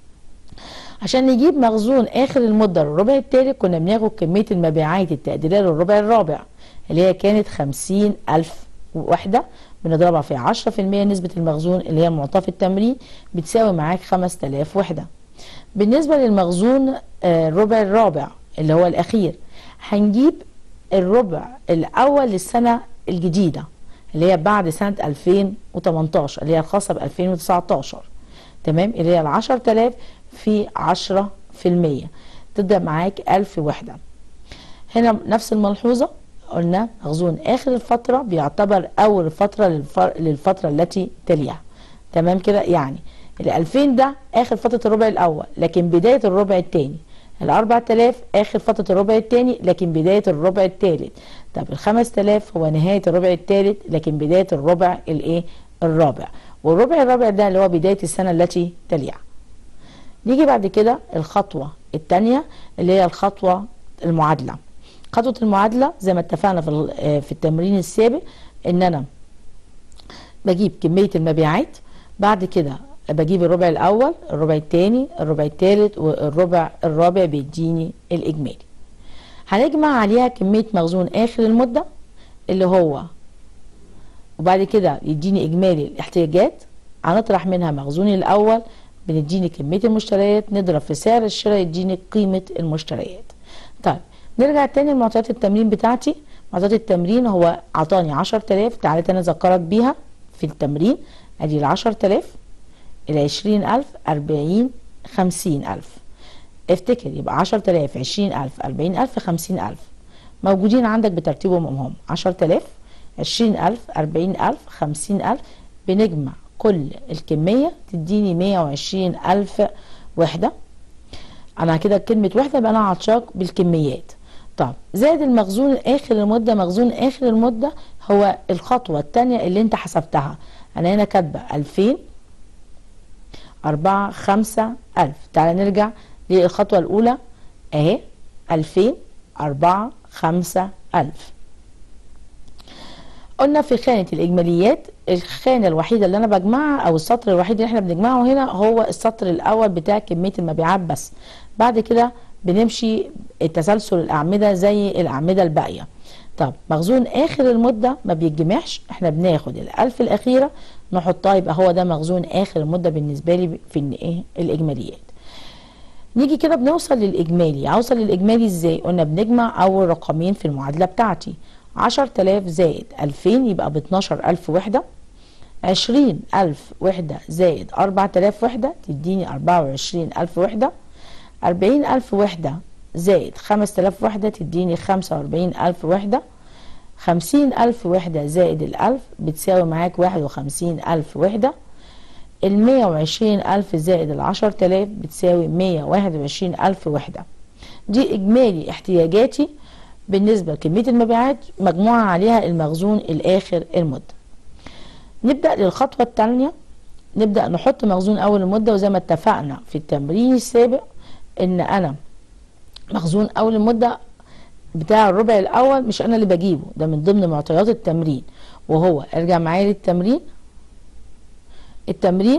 عشان نجيب مخزون اخر المده للربع التالت كنا بناخد كميه المبيعات التقديريه للربع الرابع اللي هي كانت خمسين الف وحده بنضربها في عشرة في المية نسبة المخزون اللي هي المعطاة في التمرين بتساوي معاك خمس تلاف وحدة بالنسبة للمخزون آه، الربع الرابع اللي هو الأخير هنجيب الربع الأول للسنة الجديدة اللي هي بعد سنة 2018 اللي هي الخاصة ب 2019 تمام اللي هي ال 10000 في 10 في المية تبدأ معاك 1000 وحدة هنا نفس الملحوظة قلنا مخزون آخر الفترة بيعتبر أول فترة للفر... للفترة التي تليها تمام كده يعني ال 2000 ده آخر فترة الربع الأول لكن بداية الربع الثاني ال 4000 آخر فترة الربع الثاني لكن بداية الربع الثالث طب ال 5000 هو نهاية الربع الثالث لكن بداية الربع الإيه الرابع والربع الرابع ده اللي هو بداية السنة التي تليها نيجي بعد كده الخطوة الثانية اللي هي الخطوة المعادلة خطوة المعادلة زي ما اتفقنا في ال- آه، في التمرين السابق ان انا بجيب كمية المبيعات بعد كده بجيب الربع الاول الربع الثاني الربع الثالث والربع الرابع بيديني الاجمالي هنجمع عليها كمية مخزون اخر المدة اللي هو وبعد كده يديني اجمالي الاحتياجات هنطرح منها مخزوني الاول بنديني كميه المشتريات نضرب في سعر الشراء يديني قيمه المشتريات طيب نرجع تاني لمعطيات التمرين بتاعتي معطيات التمرين هو عطاني 10000 تعالى تاني اذكرك بيها في التمرين ادي ال 10000 ال 20000 40 50000 افتكر يبقى 10000 20000 40000 50000 موجودين عندك بترتيبهم هم 10000 20000 40000 50000 بنجمع كل الكمية تديني 120000 وحدة أنا كده كلمة وحدة يبقى أنا عطشاك بالكميات طب زائد المخزون آخر المدة مخزون آخر المدة هو الخطوة التانية اللي أنت حسبتها أنا هنا كاتبة 2000 أربعة خمسة ألف تعالى نرجع للخطوة الأولى أهي ألفين أربعة خمسة ألف قلنا في خانة الإجماليات الخانة الوحيدة اللي أنا بجمعها أو السطر الوحيد اللي احنا بنجمعه هنا هو السطر الأول بتاع كمية المبيعات بس بعد كده بنمشي التسلسل الأعمدة زي الأعمدة الباقية طب مخزون آخر المدة ما بيتجمعش احنا بناخد الألف الأخيرة نحطها يبقى هو ده مخزون آخر المدة بالنسبة لي في ال- إيه الإجماليات نيجي كده بنوصل للإجمالي أوصل للإجمالي إزاي قلنا بنجمع أول رقمين في المعادلة بتاعتي عشر تلاف زائد ألفين يبقى باتناشر ألف وحدة عشرين ألف وحدة زائد أربع تلاف وحدة تديني أربعة وعشرين ألف وحدة أربعين ألف وحدة زائد خمس تلاف وحدة تديني خمسة وأربعين ألف وحدة خمسين ألف وحدة زائد الألف بتساوي معاك واحد وخمسين ألف وحدة المية وعشرين ألف زائد العشر تلاف بتساوي مية واحد وعشرين ألف وحدة دي إجمالي احتياجاتي بالنسبة لكمية المبيعات مجموعة عليها المخزون الآخر المدة نبدأ للخطوة الثانية نبدأ نحط مخزون أول المدة وزي ما اتفقنا في التمرين السابق إن أنا مخزون أول المدة بتاع الربع الأول مش أنا اللي بجيبه ده من ضمن معطيات التمرين وهو ارجع معايا للتمرين التمرين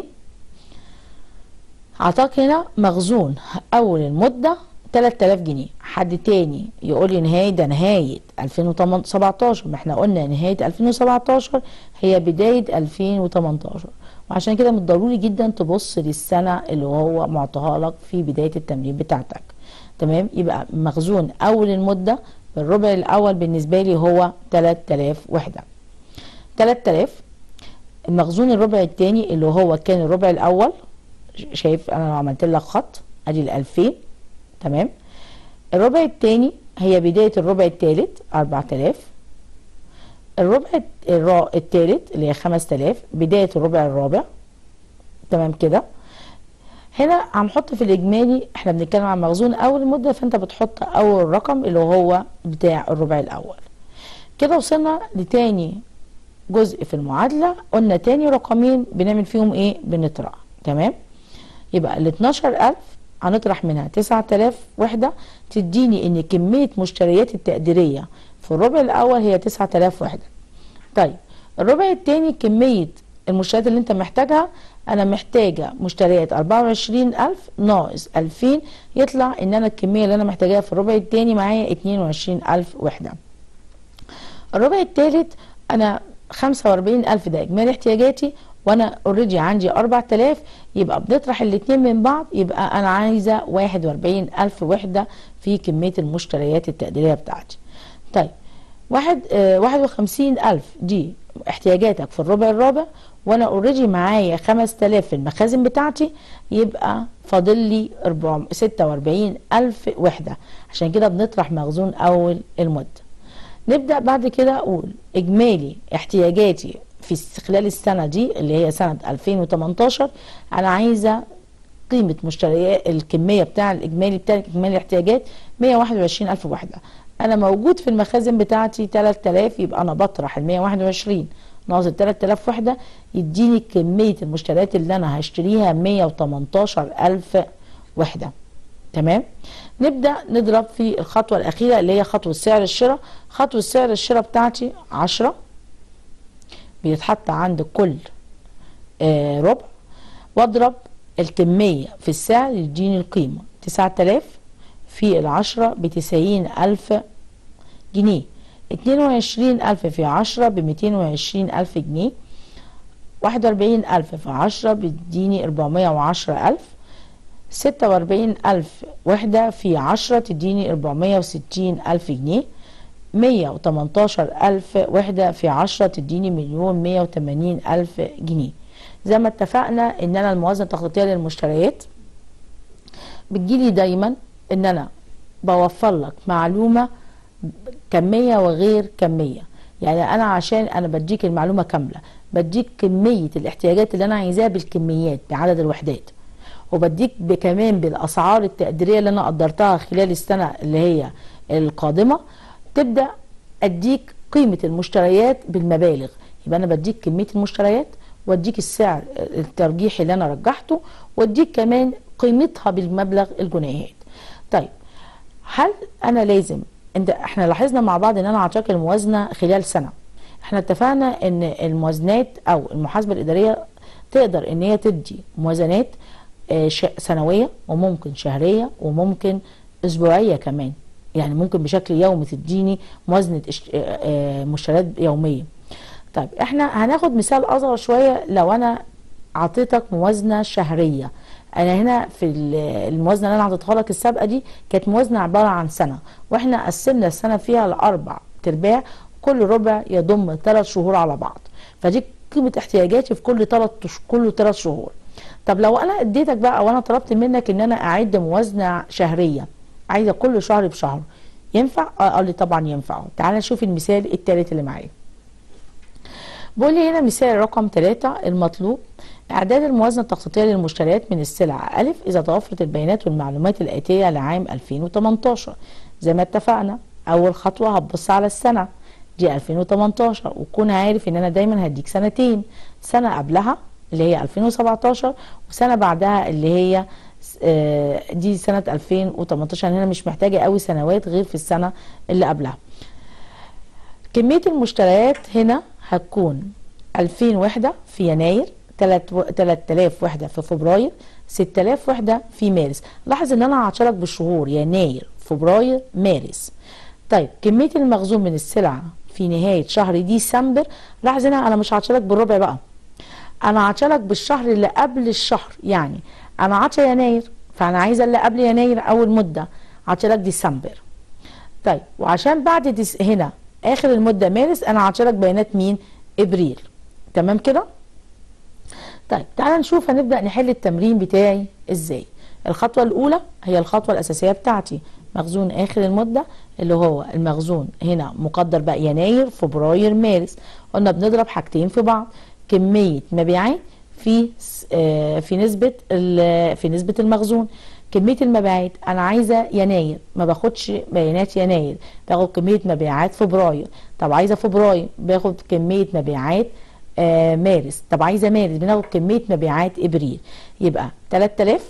عطاك هنا مخزون أول المدة 3000 جنيه حد تاني يقول لي نهاية ده نهاية 2017 ما احنا قلنا نهاية 2017 هي بداية 2018 وعشان كده من الضروري جدا تبص للسنة اللي هو معطاها لك في بداية التمرين بتاعتك تمام يبقى مخزون أول المدة بالربع الأول بالنسبة لي هو 3000 وحدة 3000 المخزون الربع الثاني اللي هو كان الربع الاول شايف انا لو عملت لك خط ادي ال 2000 تمام الربع الثاني هي بدايه الربع الثالث 4000 الربع الثالث اللي هي 5000 بدايه الربع الرابع تمام كده هنا هنحط في الاجمالي احنا بنتكلم عن مخزون اول المده فانت بتحط اول رقم اللي هو بتاع الربع الاول كده وصلنا لتاني جزء في المعادلة قلنا تاني رقمين بنعمل فيهم ايه بنطرح تمام يبقى ال 12000 هنطرح منها 9000 وحدة تديني ان كمية مشتريات التقديرية في الربع الاول هي 9000 وحدة طيب الربع التاني كمية المشتريات اللي انت محتاجها انا محتاجة مشتريات 24000 ناقص 2000 يطلع ان انا الكمية اللي انا محتاجاها في الربع التاني معايا 22000 وحدة الربع التالت انا 45000 ده اجمالي احتياجاتي وانا اوريدي عندي 4000 يبقى بنطرح الاتنين من بعض يبقى انا عايزه 41000 وحده في كميه المشتريات التقديريه بتاعتي. طيب واحد آه 51000 دي احتياجاتك في الربع الرابع وانا اوريدي معايا 5000 في المخازن بتاعتي يبقى فاضل لي 46000 وحده عشان كده بنطرح مخزون اول المده. نبدأ بعد كده أقول إجمالي احتياجاتي في خلال السنة دي اللي هي سنة 2018 أنا عايزة قيمة مشتريات الكمية بتاع الإجمالي بتاع إجمالي الاحتياجات 121 ألف وحدة أنا موجود في المخازن بتاعتي 3000 يبقى أنا بطرح ال 121 ناقص ال 3000 وحدة يديني كمية المشتريات اللي أنا هشتريها 118 ألف وحدة تمام نبدا نضرب في الخطوه الاخيره اللي هي خطوه سعر الشراء خطوه سعر الشراء بتاعتي 10 بيتحط عند كل آه ربع واضرب الكميه في السعر يديني القيمه 9000 في العشرة بتسعين ألف جنيه اتنين وعشرين ألف في عشرة بميتين وعشرين ألف جنيه واحد وأربعين ألف في عشرة بيديني أربعمية وعشرة ألف ستة وأربعين ألف وحدة في عشرة تديني أربعمية وستين ألف جنيه مية وتمنتاشر ألف وحدة في عشرة تديني مليون مية وتمانين ألف جنيه زي ما اتفقنا إن أنا الموازنة التخطيطية للمشتريات بتجيلي دايما إن أنا بوفر لك معلومة كمية وغير كمية يعني أنا عشان أنا بديك المعلومة كاملة بديك كمية الاحتياجات اللي أنا عايزاها بالكميات بعدد الوحدات وبديك كمان بالاسعار التقديريه اللي انا قدرتها خلال السنه اللي هي القادمه تبدا اديك قيمه المشتريات بالمبالغ يبقى انا بديك كميه المشتريات واديك السعر الترجيحي اللي انا رجحته واديك كمان قيمتها بالمبلغ الجنيهات طيب هل انا لازم انت احنا لاحظنا مع بعض ان انا اعطاك الموازنه خلال سنه احنا اتفقنا ان الموازنات او المحاسبه الاداريه تقدر ان هي تدي موازنات سنوية وممكن شهرية وممكن أسبوعية كمان يعني ممكن بشكل يومي تديني موازنة مشتريات يومية طيب احنا هناخد مثال أصغر شوية لو أنا عطيتك موازنة شهرية أنا هنا في الموازنة اللي أنا عطيتها لك السابقة دي كانت موازنة عبارة عن سنة وإحنا قسمنا السنة فيها لأربع ترباع كل ربع يضم ثلاث شهور على بعض فدي قيمة احتياجاتي في كل ثلاث كل ثلاث شهور طب لو انا اديتك بقى او انا طلبت منك ان انا اعد موازنه شهريه عايزه كل شهر بشهر ينفع؟ اه قال لي طبعا ينفع تعال نشوف المثال الثالث اللي معايا بيقول لي هنا مثال رقم ثلاثة المطلوب إعداد الموازنة التخطيطية للمشتريات من السلع ألف إذا توفرت البيانات والمعلومات الآتية لعام 2018 زي ما اتفقنا أول خطوة هتبص على السنة دي 2018 وكون عارف إن أنا دايما هديك سنتين سنة قبلها اللي هي 2017 وسنه بعدها اللي هي دي سنه 2018 هنا مش محتاجه قوي سنوات غير في السنه اللي قبلها كميه المشتريات هنا هتكون 2000 وحده في يناير 3000 وحده في فبراير 6000 وحده في مارس لاحظ ان انا عاطلك بالشهور يناير فبراير مارس طيب كميه المخزون من السلع في نهايه شهر ديسمبر لاحظ هنا انا مش عاطلك بالربع بقى انا عاطلك بالشهر اللي قبل الشهر يعني انا عاطله يناير فانا عايزه اللي قبل يناير اول مده عاطلك ديسمبر طيب وعشان بعد ديس هنا اخر المده مارس انا عاطلك بيانات مين ابريل تمام كده طيب تعالى نشوف هنبدا نحل التمرين بتاعي ازاي الخطوه الاولى هي الخطوه الاساسيه بتاعتي مخزون اخر المده اللي هو المخزون هنا مقدر بقى يناير فبراير مارس قلنا بنضرب حاجتين في بعض كميه مبيعات في في نسبه في نسبه المخزون كمية المبيعات أنا عايزة يناير ما باخدش بيانات يناير باخد كمية مبيعات فبراير طب عايزة فبراير باخد كمية مبيعات آه مارس طب عايزة مارس بناخد كمية مبيعات إبريل يبقى 3000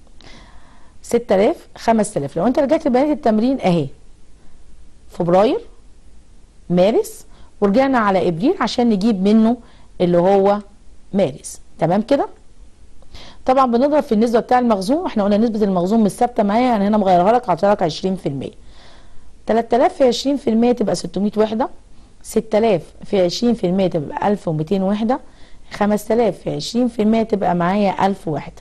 6000 5000 لو انت رجعت لبيانات التمرين اهي فبراير مارس ورجعنا على ابريل عشان نجيب منه اللي هو مارس تمام كده طبعا بنضرب في النسبه بتاع المخزون احنا قلنا نسبه المخزون مش ثابته معايا يعني هنا مغيرها لك عطيها لك 20% 3000 في 20% تبقى 600 وحده 6000 في 20% تبقى 1200 وحده 5000 في 20% تبقى معايا 1000 وحده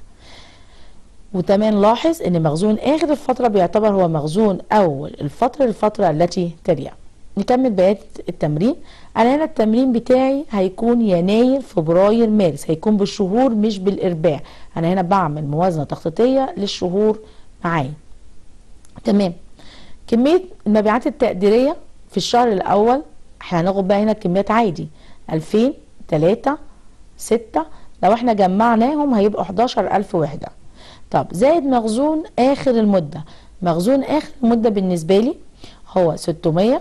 وكمان لاحظ ان مخزون اخر الفتره بيعتبر هو مخزون اول الفتره الفتره التي تليها نكمل بقيه التمرين انا هنا التمرين بتاعي هيكون يناير فبراير مارس هيكون بالشهور مش بالارباع انا هنا بعمل موازنه تخطيطيه للشهور معايا تمام كميه المبيعات التقديريه في الشهر الاول احنا هناخد بقى هنا الكميات عادي 2000 3 6 لو احنا جمعناهم هيبقوا 11000 وحده طب زائد مخزون اخر المده مخزون اخر المده بالنسبه لي هو 600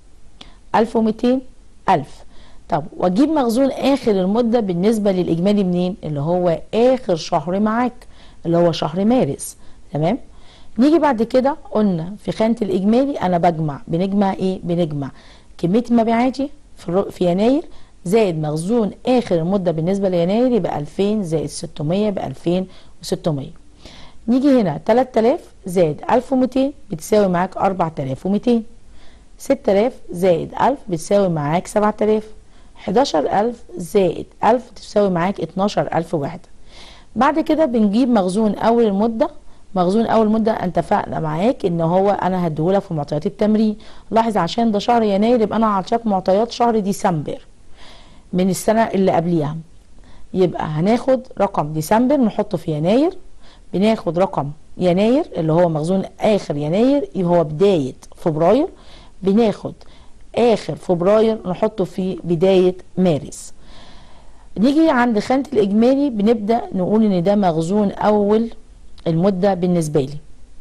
1200 1000 طب واجيب مخزون اخر المده بالنسبه للاجمالي منين اللي هو اخر شهر معاك اللي هو شهر مارس تمام نيجي بعد كده قلنا في خانه الاجمالي انا بجمع بنجمع ايه بنجمع كميه مبيعاتي في, الر- في يناير زائد مخزون اخر المده بالنسبه ليناير يبقى 2000 زائد 600 يبقى 2600 نيجي هنا 3000 زائد 1200 بتساوي معاك 4200 6000 زائد 1000 بتساوي معاك 7000 11000 زائد 1000 تساوي معاك 12000 وحدة بعد كده بنجيب مخزون أول المدة مخزون أول مدة اتفقنا معاك إن هو أنا هديهولك في معطيات التمرين لاحظ عشان ده شهر يناير يبقى أنا هعطيك معطيات شهر ديسمبر من السنة اللي قبليها يبقى هناخد رقم ديسمبر نحطه في يناير بناخد رقم يناير اللي هو مخزون اخر يناير يبقى هو بداية فبراير بناخد اخر فبراير نحطه في بداية مارس نيجي عند خانة الاجمالي بنبدأ نقول ان ده مخزون اول المدة بالنسبة لي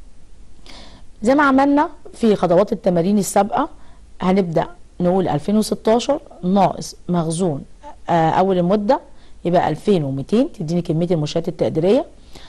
زي ما عملنا في خطوات التمارين السابقة هنبدأ نقول 2016 ناقص مخزون آه، أول المدة يبقى 2200 تديني كمية المنشآت التقديرية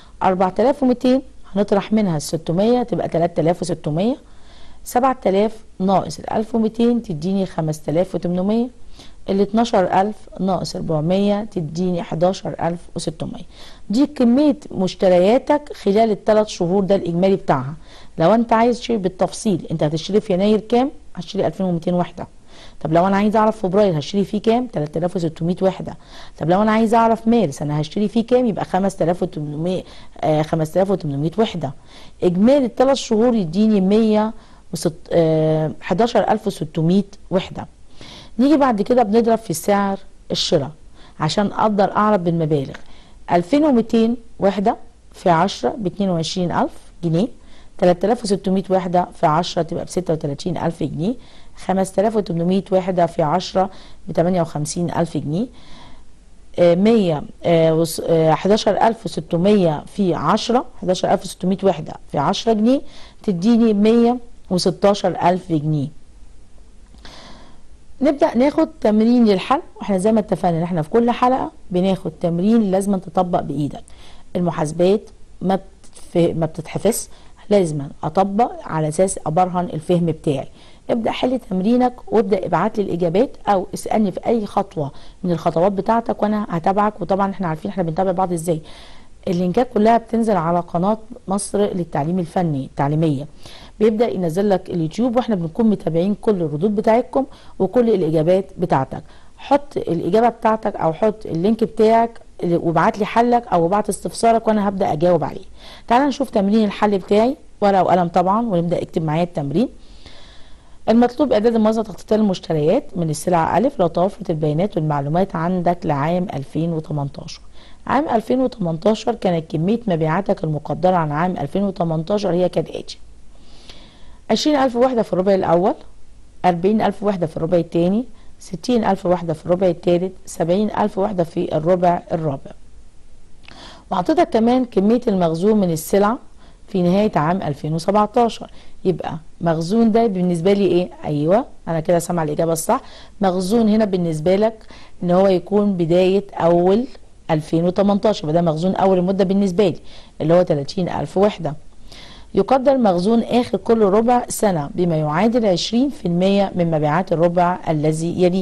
4200 هنطرح منها ال 600 تبقى 3600 7000 ناقص ال 1200 تديني 5800 ال 12000 ناقص 400 تديني 11600 دي كمية مشترياتك خلال الثلاث شهور ده الإجمالي بتاعها لو أنت عايز تشتري بالتفصيل أنت هتشتري في يناير كام؟ هتشتري 2200 وحدة طب لو انا عايز اعرف فبراير هشتري فيه كام 3600 وحده طب لو انا عايز اعرف مارس انا هشتري فيه كام يبقى 5800 آه 5800 وحده اجمالي الثلاث شهور يديني 100 وست آه 11600 وحده نيجي بعد كده بنضرب في سعر الشراء عشان اقدر اعرف بالمبالغ 2200 وحده في 10 ب 22000 جنيه 3600 وحده في 10 تبقى ب 36000 جنيه 5800 وحده في 10 ب 58000 جنيه آه، 100 آه، وس- آه، 11600 في 10 11600 وحده في 10 جنيه تديني 116000 جنيه نبدأ ناخد تمرين للحل واحنا زي ما اتفقنا ان احنا في كل حلقة بناخد تمرين لازم تطبق بايدك المحاسبات ما بتتف- ما بتتحفظ لازم اطبق على اساس ابرهن الفهم بتاعي ابدا حل تمرينك وابدا ابعت لي الاجابات او اسالني في اي خطوه من الخطوات بتاعتك وانا هتابعك وطبعا احنا عارفين احنا بنتابع بعض ازاي اللينكات كلها بتنزل على قناه مصر للتعليم الفني التعليميه بيبدا ينزل لك اليوتيوب واحنا بنكون متابعين كل الردود بتاعتكم وكل الاجابات بتاعتك حط الاجابه بتاعتك او حط اللينك بتاعك وابعت لي حلك او ابعت استفسارك وانا هبدا اجاوب عليه تعال نشوف تمرين الحل بتاعي ورقه وقلم طبعا ونبدا اكتب معايا التمرين المطلوب إعداد الموازنة تخطيطية للمشتريات من السلعة ألف لو توفرت البيانات والمعلومات عندك لعام 2018 عام 2018 كانت كمية مبيعاتك المقدرة عن عام 2018 هي كالآتي 20000 وحدة في الربع الأول 40000 وحدة في الربع الثاني 60000 وحدة في الربع الثالث 70000 وحدة في الربع الرابع وأعطيتك كمان كمية المخزون من السلعة في نهاية عام 2017 يبقى مخزون ده بالنسبة لي ايه ايوه انا كده سامع الاجابة الصح مخزون هنا بالنسبة لك ان هو يكون بداية اول 2018 يبقى ده مخزون اول المدة بالنسبة لي اللي هو 30000 وحدة يقدر مخزون آخر كل ربع سنة بما يعادل 20% من مبيعات الربع الذي يليه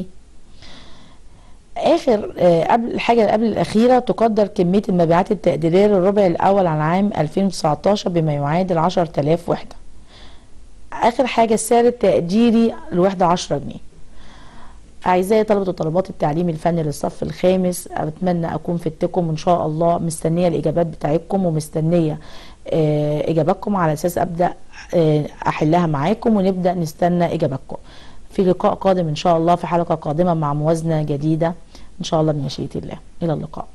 آخر آه، قبل الحاجة اللي قبل الأخيرة تقدر كمية المبيعات التقديرية للربع الأول عن عام 2019 بما يعادل 10000 وحدة آخر حاجة السعر التقديري الوحدة 10 جنيه أعزائي طلبة وطالبات التعليم الفني للصف الخامس أتمنى أكون فدتكم إن شاء الله مستنية الإجابات بتاعتكم ومستنية آه، إجاباتكم على أساس أبدأ آه، أحلها معاكم ونبدأ نستنى إجاباتكم في لقاء قادم إن شاء الله في حلقة قادمة مع موازنة جديدة إن شاء الله بمشيئة الله إلى اللقاء